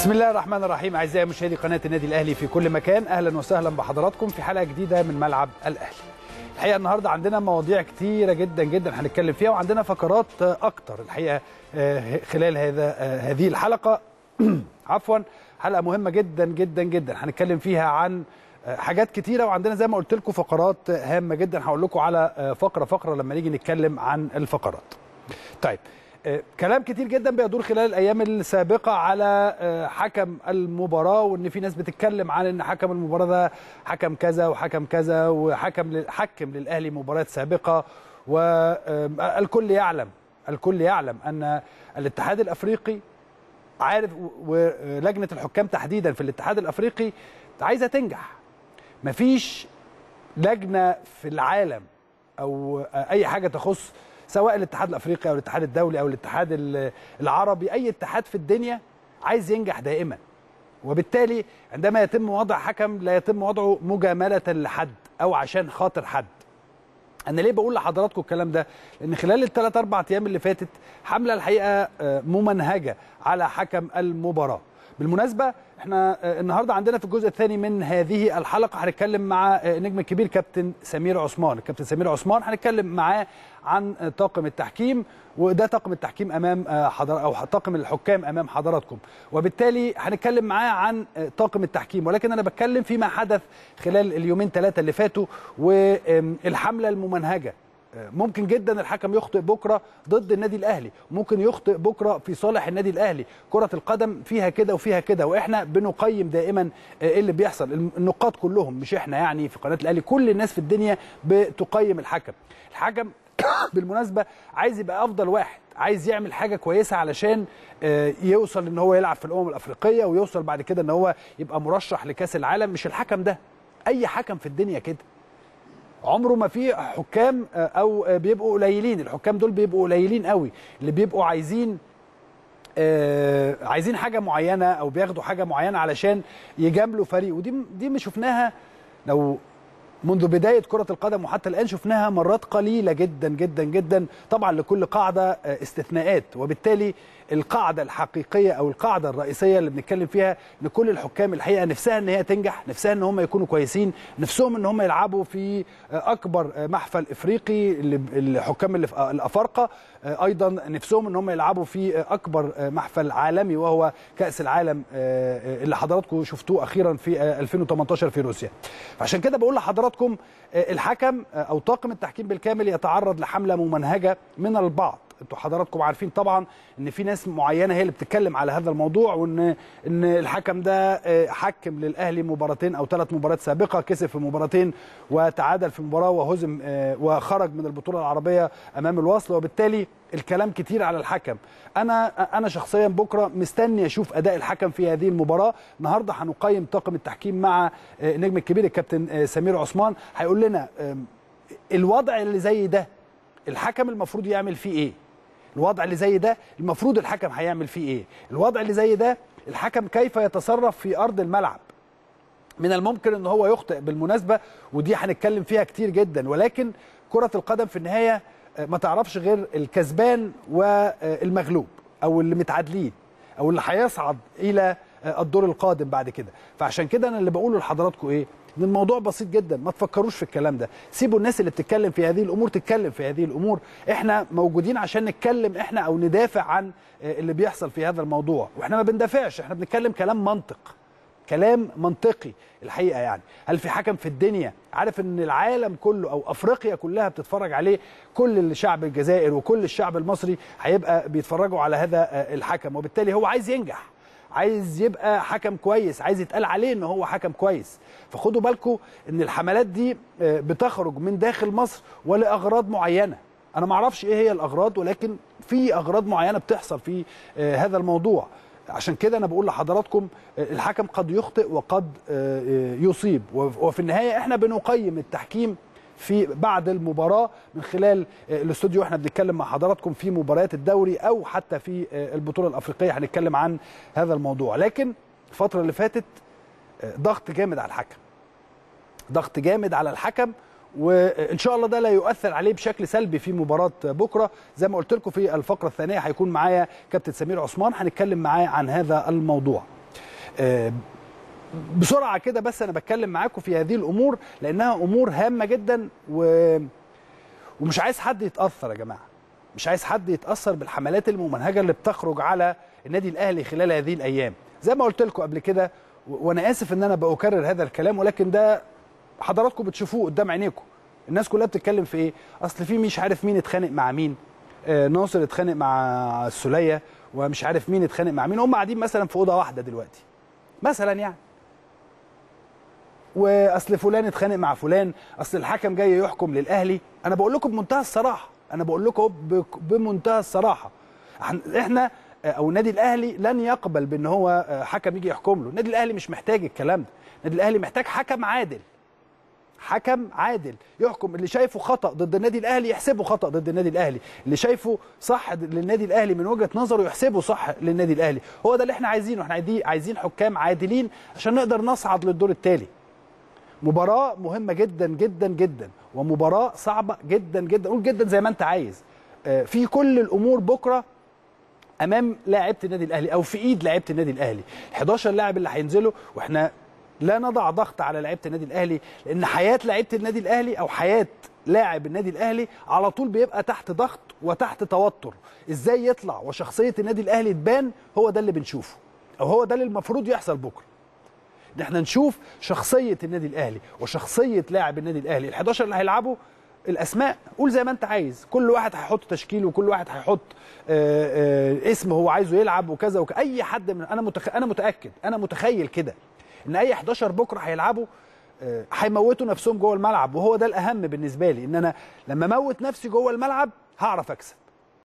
بسم الله الرحمن الرحيم اعزائي مشاهدي قناه النادي الاهلي في كل مكان اهلا وسهلا بحضراتكم في حلقه جديده من ملعب الاهلي الحقيقه النهارده عندنا مواضيع كتيره جدا جدا هنتكلم فيها وعندنا فقرات اكتر الحقيقه خلال هذا هذه الحلقه عفوا حلقه مهمه جدا جدا جدا هنتكلم فيها عن حاجات كتيرة وعندنا زي ما قلت لكم فقرات هامة جدا هقول لكم على فقرة فقرة لما نيجي نتكلم عن الفقرات. طيب كلام كتير جدا بيدور خلال الايام السابقه على حكم المباراه وان في ناس بتتكلم عن ان حكم المباراه ده حكم كذا وحكم كذا وحكم حكم للاهلي مباريات سابقه والكل يعلم الكل يعلم ان الاتحاد الافريقي عارف ولجنه الحكام تحديدا في الاتحاد الافريقي عايزه تنجح مفيش لجنه في العالم او اي حاجه تخص سواء الاتحاد الافريقي او الاتحاد الدولي او الاتحاد العربي اي اتحاد في الدنيا عايز ينجح دائما وبالتالي عندما يتم وضع حكم لا يتم وضعه مجامله لحد او عشان خاطر حد انا ليه بقول لحضراتكم الكلام ده لان خلال الثلاث اربع ايام اللي فاتت حمله الحقيقه ممنهجه على حكم المباراه بالمناسبه احنا النهارده عندنا في الجزء الثاني من هذه الحلقه هنتكلم مع النجم الكبير كابتن سمير عثمان الكابتن سمير عثمان هنتكلم معاه عن طاقم التحكيم وده طاقم التحكيم امام حضر او طاقم الحكام امام حضراتكم وبالتالي هنتكلم معاه عن طاقم التحكيم ولكن انا بتكلم فيما حدث خلال اليومين ثلاثه اللي فاتوا والحمله الممنهجه ممكن جدا الحكم يخطئ بكره ضد النادي الاهلي ممكن يخطئ بكره في صالح النادي الاهلي كره القدم فيها كده وفيها كده واحنا بنقيم دائما ايه اللي بيحصل النقاط كلهم مش احنا يعني في قناه الاهلي كل الناس في الدنيا بتقيم الحكم الحكم بالمناسبه عايز يبقى افضل واحد عايز يعمل حاجه كويسه علشان يوصل ان هو يلعب في الامم الافريقيه ويوصل بعد كده ان هو يبقى مرشح لكاس العالم مش الحكم ده اي حكم في الدنيا كده عمره ما في حكام او بيبقوا قليلين الحكام دول بيبقوا قليلين قوي اللي بيبقوا عايزين آه عايزين حاجه معينه او بياخدوا حاجه معينه علشان يجاملوا فريق ودي دي ما شفناها لو منذ بدايه كره القدم وحتى الان شفناها مرات قليله جدا جدا جدا طبعا لكل قاعده استثناءات وبالتالي القاعده الحقيقيه او القاعده الرئيسيه اللي بنتكلم فيها ان كل الحكام الحقيقه نفسها ان هي تنجح نفسها ان هم يكونوا كويسين نفسهم ان هم يلعبوا في اكبر محفل افريقي الحكام اللي في الافارقه ايضا نفسهم ان هم يلعبوا في اكبر محفل عالمي وهو كاس العالم اللي حضراتكم شفتوه اخيرا في 2018 في روسيا عشان كده بقول لحضراتكم الحكم او طاقم التحكيم بالكامل يتعرض لحمله ممنهجه من البعض انتوا حضراتكم عارفين طبعا ان في ناس معينه هي اللي بتتكلم على هذا الموضوع وان ان الحكم ده حكم للاهلي مباراتين او ثلاث مباريات سابقه كسب في مباراتين وتعادل في مباراه وهزم وخرج من البطوله العربيه امام الوصل وبالتالي الكلام كتير على الحكم انا انا شخصيا بكره مستني اشوف اداء الحكم في هذه المباراه النهارده هنقيم طاقم التحكيم مع النجم الكبير الكابتن سمير عثمان هيقول لنا الوضع اللي زي ده الحكم المفروض يعمل فيه ايه الوضع اللي زي ده المفروض الحكم هيعمل فيه ايه الوضع اللي زي ده الحكم كيف يتصرف في ارض الملعب من الممكن ان هو يخطئ بالمناسبه ودي هنتكلم فيها كتير جدا ولكن كره القدم في النهايه ما تعرفش غير الكسبان والمغلوب او اللي متعادلين او اللي هيصعد الى الدور القادم بعد كده فعشان كده انا اللي بقوله لحضراتكم ايه ان الموضوع بسيط جدا ما تفكروش في الكلام ده سيبوا الناس اللي بتتكلم في هذه الامور تتكلم في هذه الامور احنا موجودين عشان نتكلم احنا او ندافع عن اللي بيحصل في هذا الموضوع واحنا ما بندافعش احنا بنتكلم كلام منطق كلام منطقي الحقيقه يعني هل في حكم في الدنيا عارف ان العالم كله او افريقيا كلها بتتفرج عليه كل الشعب الجزائر وكل الشعب المصري هيبقى بيتفرجوا على هذا الحكم وبالتالي هو عايز ينجح عايز يبقى حكم كويس عايز يتقال عليه ان هو حكم كويس فخدوا بالكم ان الحملات دي بتخرج من داخل مصر ولاغراض معينه انا ما اعرفش ايه هي الاغراض ولكن في اغراض معينه بتحصل في هذا الموضوع عشان كده انا بقول لحضراتكم الحكم قد يخطئ وقد يصيب وفي النهايه احنا بنقيم التحكيم في بعد المباراه من خلال الاستوديو احنا بنتكلم مع حضراتكم في مباريات الدوري او حتى في البطوله الافريقيه هنتكلم عن هذا الموضوع لكن الفتره اللي فاتت ضغط جامد على الحكم ضغط جامد على الحكم وان شاء الله ده لا يؤثر عليه بشكل سلبي في مباراه بكره زي ما قلت لكم في الفقره الثانيه هيكون معايا كابتن سمير عثمان هنتكلم معاه عن هذا الموضوع آه، بسرعه كده بس انا بتكلم معاكم في هذه الامور لانها امور هامه جدا و... ومش عايز حد يتاثر يا جماعه مش عايز حد يتاثر بالحملات الممنهجه اللي بتخرج على النادي الاهلي خلال هذه الايام زي ما قلت لكم قبل كده و- وانا اسف ان انا بكرر هذا الكلام ولكن ده حضراتكم بتشوفوه قدام عينيكم الناس كلها بتتكلم في ايه اصل في مش عارف مين اتخانق مع مين آه، ناصر اتخانق مع السوليه ومش عارف مين اتخانق مع مين هم قاعدين مثلا في اوضه واحده دلوقتي مثلا يعني واصل فلان اتخانق مع فلان اصل الحكم جاي يحكم للاهلي انا بقول لكم بمنتهى الصراحه انا بقول لكم ب- بمنتهى الصراحه إحنا- احنا آه، او النادي الاهلي لن يقبل بان هو آه، حكم يجي يحكم له النادي الاهلي مش محتاج الكلام ده النادي الاهلي محتاج حكم عادل حكم عادل يحكم اللي شايفه خطا ضد النادي الاهلي يحسبه خطا ضد النادي الاهلي اللي شايفه صح للنادي الاهلي من وجهه نظره يحسبه صح للنادي الاهلي هو ده اللي احنا عايزينه احنا عايزين- عايزين حكام عادلين عشان نقدر نصعد للدور التالي مباراة مهمة جدا جدا جدا ومباراة صعبة جدا جدا قول جدا زي ما انت عايز آه، في كل الامور بكره امام لاعيبه النادي الاهلي او في ايد لاعيبه النادي الاهلي 11 لاعب اللي هينزلوا واحنا لا نضع ضغط على لعيبه النادي الاهلي لان حياه لعيبه النادي الاهلي او حياه لاعب النادي الاهلي على طول بيبقى تحت ضغط وتحت توتر ازاي يطلع وشخصيه النادي الاهلي تبان هو ده اللي بنشوفه او هو ده اللي المفروض يحصل بكره ان احنا نشوف شخصيه النادي الاهلي وشخصيه لاعب النادي الاهلي ال11 اللي هيلعبوا الاسماء قول زي ما انت عايز كل واحد هيحط تشكيل وكل واحد هيحط آه، آه، اسم هو عايزه يلعب وكذا وك... اي حد من انا متخ... انا متاكد انا متخيل كده ان اي 11 بكره هيلعبوا آه، هيموتوا نفسهم جوه الملعب وهو ده الاهم بالنسبه لي ان انا لما اموت نفسي جوه الملعب هعرف اكسب